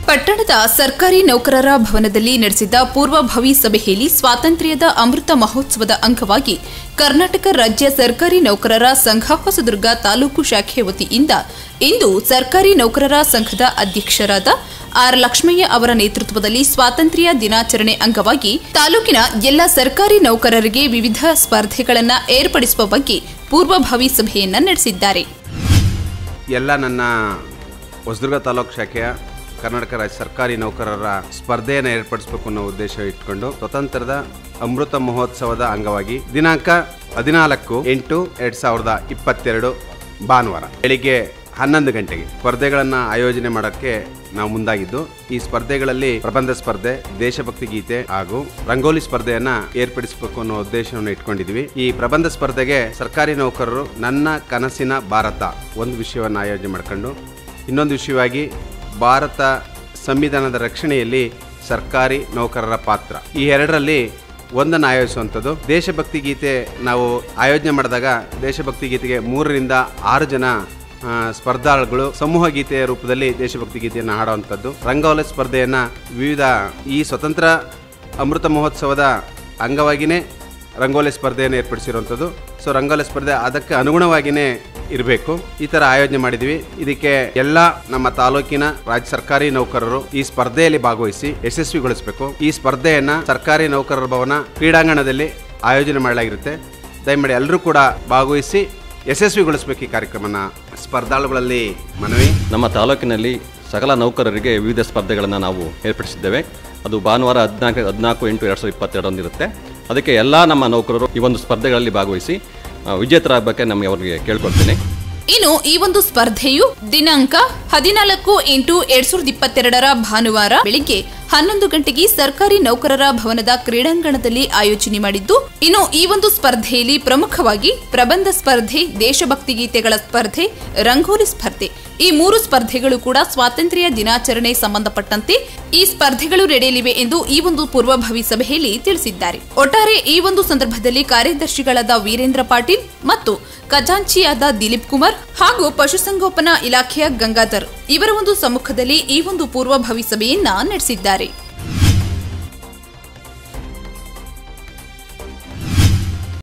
ಪಟ್ಟಣದ ಸರ್ಕಾರಿ ನೌಕರರ ಭವನದಲ್ಲಿ ನಡೆಸಿದ ಪೂರ್ವಭಾವಿ ಸಭೆಯಲ್ಲಿ ಸ್ವಾತಂತ್ರ್ಯದ ಅಮೃತ ಮಹೋತ್ಸವದ ಅಂಗವಾಗಿ ಕರ್ನಾಟಕ ರಾಜ್ಯ ಸರ್ಕಾರಿ ನೌಕರರ ಸಂಘ ಹೊಸದುರ್ಗ ತಾಲೂಕು ಶಾಖೆ ವತಿಯಿಂದ ಇಂದು ಸರ್ಕಾರಿ ನೌಕರರ ಸಂಘದ ಅಧ್ಯಕ್ಷರಾದ ಆರ್ ಲಕ್ಷ್ಮಯ್ಯ ಅವರ ನೇತೃತ್ವದಲ್ಲಿ ಸ್ವಾತಂತ್ರ್ಯ ದಿನಾಚರಣೆ ಅಂಗವಾಗಿ ತಾಲೂಕಿನ ಎಲ್ಲ ಸರ್ಕಾರಿ ನೌಕರರಿಗೆ ವಿವಿಧ ಸ್ಪರ್ಧೆಗಳನ್ನು ಏರ್ಪಡಿಸುವ ಬಗ್ಗೆ ಪೂರ್ವಭಾವಿ ಸಭೆಯನ್ನ ನಡೆಸಿದ್ದಾರೆ ಎಲ್ಲ ನನ್ನ ಹೊಸದುರ್ಗ ತಾಲೂಕು ಶಾಖೆಯ ಕರ್ನಾಟಕ ರಾಜ್ಯ ಸರ್ಕಾರಿ ನೌಕರರ ಸ್ಪರ್ಧೆಯನ್ನು ಏರ್ಪಡಿಸಬೇಕು ಅನ್ನೋ ಉದ್ದೇಶ ಇಟ್ಕೊಂಡು ಸ್ವತಂತ್ರದ ಅಮೃತ ಮಹೋತ್ಸವದ ಅಂಗವಾಗಿ ದಿನಾಂಕ ಹದಿನಾಲ್ಕು ಎಂಟು ಎರಡ್ ಸಾವಿರದ ಇಪ್ಪತ್ತೆರಡು ಭಾನುವಾರ ಬೆಳಿಗ್ಗೆ ಹನ್ನೊಂದು ಗಂಟೆಗೆ ಸ್ಪರ್ಧೆಗಳನ್ನು ಆಯೋಜನೆ ಮಾಡೋಕ್ಕೆ ನಾವು ಮುಂದಾಗಿದ್ದು ಈ ಸ್ಪರ್ಧೆಗಳಲ್ಲಿ ಪ್ರಬಂಧ ಸ್ಪರ್ಧೆ ದೇಶಭಕ್ತಿ ಗೀತೆ ಹಾಗೂ ರಂಗೋಲಿ ಸ್ಪರ್ಧೆಯನ್ನ ಏರ್ಪಡಿಸಬೇಕು ಅನ್ನೋ ಉದ್ದೇಶವನ್ನು ಇಟ್ಕೊಂಡಿದ್ವಿ ಈ ಪ್ರಬಂಧ ಸ್ಪರ್ಧೆಗೆ ಸರ್ಕಾರಿ ನೌಕರರು ನನ್ನ ಕನಸಿನ ಭಾರತ ಒಂದು ವಿಷಯವನ್ನು ಆಯೋಜನೆ ಮಾಡ್ಕೊಂಡು ಇನ್ನೊಂದು ವಿಷಯವಾಗಿ ಭಾರತ ಸಂವಿಧಾನದ ರಕ್ಷಣೆಯಲ್ಲಿ ಸರ್ಕಾರಿ ನೌಕರರ ಪಾತ್ರ ಈ ಎರಡರಲ್ಲಿ ಒಂದನ್ನು ಆಯೋಜಿಸುವಂಥದ್ದು ದೇಶಭಕ್ತಿ ಗೀತೆ ನಾವು ಆಯೋಜನೆ ಮಾಡಿದಾಗ ದೇಶಭಕ್ತಿ ಗೀತೆಗೆ ಮೂರರಿಂದ ಆರು ಜನ ಆ, ಸ್ಪರ್ಧಾಳುಗಳು ಸಮೂಹ ಗೀತೆಯ ರೂಪದಲ್ಲಿ ದೇಶಭಕ್ತಿ ಗೀತೆಯನ್ನು ಹಾಡುವಂಥದ್ದು ರಂಗೋಲಿ ಸ್ಪರ್ಧೆಯನ್ನು ವಿವಿಧ ಈ ಸ್ವತಂತ್ರ ಅಮೃತ ಮಹೋತ್ಸವದ ಅಂಗವಾಗಿಯೇ ರಂಗೋಲಿ ಸ್ಪರ್ಧೆಯನ್ನು ಏರ್ಪಡಿಸಿರುವಂಥದ್ದು ಸೊ ರಂಗೋಲಿ ಸ್ಪರ್ಧೆ ಅದಕ್ಕೆ ಅನುಗುಣವಾಗಿಯೇ ಇರಬೇಕು ಈ ಥರ ಆಯೋಜನೆ ಮಾಡಿದ್ವಿ ಇದಕ್ಕೆ ಎಲ್ಲ ನಮ್ಮ ತಾಲೂಕಿನ ರಾಜ್ಯ ಸರ್ಕಾರಿ ನೌಕರರು ಈ ಸ್ಪರ್ಧೆಯಲ್ಲಿ ಭಾಗವಹಿಸಿ ಯಶಸ್ವಿಗೊಳಿಸಬೇಕು ಈ ಸ್ಪರ್ಧೆಯನ್ನ ಸರ್ಕಾರಿ ನೌಕರರ ಭವನ ಕ್ರೀಡಾಂಗಣದಲ್ಲಿ ಆಯೋಜನೆ ಮಾಡಲಾಗಿರುತ್ತೆ ದಯಮಾಡಿ ಎಲ್ಲರೂ ಕೂಡ ಭಾಗವಹಿಸಿ ಯಶಸ್ವಿಗೊಳಿಸಬೇಕು ಈ ಕಾರ್ಯಕ್ರಮನ ಸ್ಪರ್ಧಾಳುಗಳಲ್ಲಿ ಮನವಿ ನಮ್ಮ ತಾಲೂಕಿನಲ್ಲಿ ಸಕಲ ನೌಕರರಿಗೆ ವಿವಿಧ ಸ್ಪರ್ಧೆಗಳನ್ನು ನಾವು ಏರ್ಪಡಿಸಿದ್ದೇವೆ ಅದು ಭಾನುವಾರ ಹದಿನಾಲ್ಕು ಹದಿನಾಲ್ಕು ಎಂಟು ಎರಡು ಸಾವಿರದ ಇಪ್ಪತ್ತೆರಡರಂದಿರುತ್ತೆ ಅದಕ್ಕೆ ಎಲ್ಲ ನಮ್ಮ ನೌಕರರು ಈ ಒಂದು ಸ್ಪರ್ಧೆಗಳಲ್ಲಿ ಭಾಗವಹಿಸಿ ಆ, ವಿಜೇತರಾಗಬೇಕೆ ನಮಗೆ ಅವರಿಗೆ ಕೇಳ್ಕೊಳ್ತೀನಿ ಇನ್ನು ಈ ಒಂದು ಸ್ಪರ್ಧೆಯು ದಿನಾಂಕ ಹದಿನಾಲ್ಕು ಎಂಟು ಎರಡ್ ಸಾವಿರದ ಇಪ್ಪತ್ತೆರಡರ ಭಾನುವಾರ ಬೆಳಿಗ್ಗೆ ಹನ್ನೊಂದು ಗಂಟೆಗೆ ಸರ್ಕಾರಿ ನೌಕರರ ಭವನದ ಕ್ರೀಡಾಂಗಣದಲ್ಲಿ ಆಯೋಜನೆ ಮಾಡಿದ್ದು ಇನ್ನು ಈ ಒಂದು ಸ್ಪರ್ಧೆಯಲ್ಲಿ ಪ್ರಮುಖವಾಗಿ ಪ್ರಬಂಧ ಸ್ಪರ್ಧೆ ದೇಶಭಕ್ತಿ ಗೀತೆಗಳ ಸ್ಪರ್ಧೆ ರಂಗೋಲಿ ಸ್ಪರ್ಧೆ ಈ ಮೂರು ಸ್ಪರ್ಧೆಗಳು ಕೂಡ ಸ್ವಾತಂತ್ರ್ಯ ದಿನಾಚರಣೆ ಸಂಬಂಧಪಟ್ಟಂತೆ ಈ ಸ್ಪರ್ಧೆಗಳು ನಡೆಯಲಿವೆ ಎಂದು ಈ ಒಂದು ಪೂರ್ವಭಾವಿ ಸಭೆಯಲ್ಲಿ ತಿಳಿಸಿದ್ದಾರೆ ಒಟ್ಟಾರೆ ಈ ಒಂದು ಸಂದರ್ಭದಲ್ಲಿ ಕಾರ್ಯದರ್ಶಿಗಳಾದ ವೀರೇಂದ್ರ ಪಾಟೀಲ್ ಮತ್ತು ಖಜಾಂಚಿಯಾದ ದಿಲೀಪ್ ಕುಮಾರ್ ಹಾಗೂ ಪಶುಸಂಗೋಪನಾ ಇಲಾಖೆಯ ಗಂಗಾಧರ್ ಇವರ ಒಂದು ಸಮ್ಮುಖದಲ್ಲಿ ಈ ಒಂದು ಪೂರ್ವಭಾವಿ ಸಭೆಯನ್ನ ನಡೆಸಿದ್ದಾರೆ